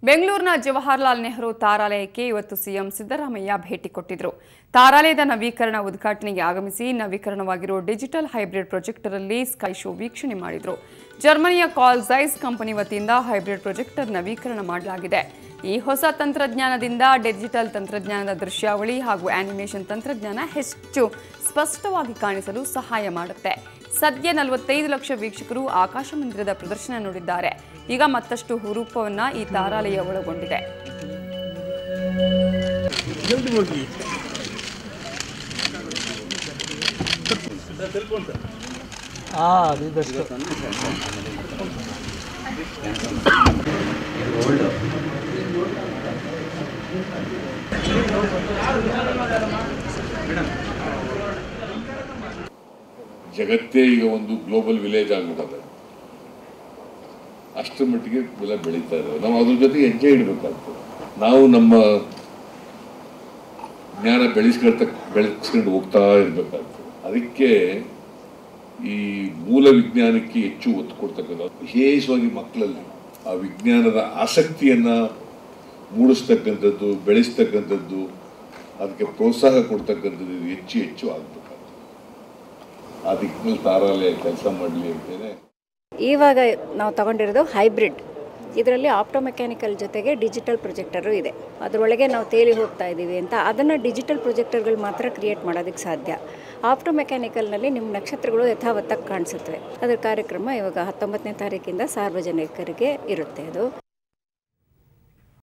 ಬೆಂಗಳೂರಿನ ಜವಾಹರ್ಲಾಲ್ ನೆಹರು ತಾರಾಲಯಕ್ಕೆ ಇವತ್ತು ಸಿಎಂ ಸಿದ್ದರಾಮಯ್ಯ ಭೇಟಿ ಕೊಟ್ಟಿದ್ರು ತಾರಾಲಯದ ನವೀಕರಣ ಉದ್ಘಾಟನೆಗೆ ಆಗಮಿಸಿ ನವೀಕರಣವಾಗಿರುವ ಡಿಜಿಟಲ್ ಹೈಬ್ರಿಡ್ ಪ್ರೊಜೆಕ್ಟರ್ ಅಲ್ಲಿ ಸ್ಕೈ ಶೋ ವೀಕ್ಷಣೆ ಮಾಡಿದ್ರು ಜರ್ಮನಿಯ ಕಾಲ್ ಝೈಸ್ ಕಂಪನಿ ವತಿಯಿಂದ ಹೈಬ್ರಿಡ್ ಪ್ರೊಜೆಕ್ಟರ್ ನವೀಕರಣ ಮಾಡಲಾಗಿದೆ ಈ ಹೊಸ ತಂತ್ರಜ್ಞಾನದಿಂದ ಡಿಜಿಟಲ್ ತಂತ್ರಜ್ಞಾನದ ದೃಶ್ಯಾವಳಿ ಹಾಗೂ ಆನಿಮೇಷನ್ ತಂತ್ರಜ್ಞಾನ ಹೆಚ್ಚು ಸ್ಪಷ್ಟವಾಗಿ ಕಾಣಿಸಲು ಸಹಾಯ ಮಾಡುತ್ತೆ ಸದ್ಯ ನಲವತ್ತೈದು ಲಕ್ಷ ವೀಕ್ಷಕರು ಆಕಾಶ ಮಂದಿರದ ಪ್ರದರ್ಶನ ನೋಡಿದ್ದಾರೆ ಈಗ ಮತ್ತಷ್ಟು ಹುರುಪವನ್ನ ಈ ತಾರಾಲಯ ಒಳಗೊಂಡಿದೆ ಹಾಂ ಅದು ಬೆಸ್ಟ್ ಜಗತ್ತೇ ಈಗ ಒಂದು ಗ್ಲೋಬಲ್ ವಿಲೇಜ್ ಆಗ್ಬಿಟ್ಟದೆ ಅಷ್ಟರ ಮಟ್ಟಿಗೆ ಬೆಲೆ ಬೆಳೀತಾ ಇದ್ದಾವೆ ನಾವು ಅದ್ರ ಜೊತೆಗೆ ಹೆಜ್ಜೆ ಇಡಬೇಕಾಗ್ತದೆ ನಾವು ನಮ್ಮ ಜ್ಞಾನ ಬೆಳೆಸ್ಕೊಳ್ತ ಬೆಳೆಸ್ಕೊಂಡು ಹೋಗ್ತಾ ಇರಬೇಕಾಗ್ತದೆ ಅದಕ್ಕೆ ಈ ಮೂಲ ವಿಜ್ಞಾನಕ್ಕೆ ಹೆಚ್ಚು ಒತ್ತು ಕೊಡ್ತಕ್ಕಂಥ ವಿಶೇಷವಾಗಿ ಮಕ್ಕಳಲ್ಲಿ ಆ ವಿಜ್ಞಾನದ ಆಸಕ್ತಿಯನ್ನ ಮೂಡಿಸ್ತಕ್ಕಂಥದ್ದು ಬೆಳೆಸ್ತಕ್ಕಂಥದ್ದು ಅದಕ್ಕೆ ಪ್ರೋತ್ಸಾಹ ಕೊಡ್ತಕ್ಕಂಥದ್ದು ಇದು ಹೆಚ್ಚು ಹೆಚ್ಚು ಆಗ್ಬೇಕಾಗ್ತದೆ ಆ ದಿಕ್ಕಿನಲ್ಲಿ ತಾರಾಲಯ ಕೆಲಸ ಮಾಡಲಿ ಅಂತೇನೆ ಇವಾಗ ನಾವು ತಗೊಂಡಿರೋದು ಹೈಬ್ರಿಡ್ ಇದರಲ್ಲಿ ಆಪ್ಟೋಮೆಕ್ಯಾನಿಕಲ್ ಜೊತೆಗೆ ಡಿಜಿಟಲ್ ಪ್ರೊಜೆಕ್ಟರು ಇದೆ ಅದರೊಳಗೆ ನಾವು ತೇಲಿ ಹೋಗ್ತಾ ಇದ್ದೀವಿ ಅಂತ ಅದನ್ನು ಡಿಜಿಟಲ್ ಪ್ರೊಜೆಕ್ಟರ್ಗಳು ಮಾತ್ರ ಕ್ರಿಯೇಟ್ ಮಾಡೋದಕ್ಕೆ ಸಾಧ್ಯ ಆಪ್ಟೋಮೆಕ್ಯಾನಿಕಲ್ನಲ್ಲಿ ನಿಮ್ಮ ನಕ್ಷತ್ರಗಳು ಯಥಾವತ್ತಾಗಿ ಕಾಣಿಸುತ್ತವೆ ಅದರ ಕಾರ್ಯಕ್ರಮ ಇವಾಗ ಹತ್ತೊಂಬತ್ತನೇ ತಾರೀಕಿಂದ ಸಾರ್ವಜನಿಕರಿಗೆ ಇರುತ್ತೆ ಅದು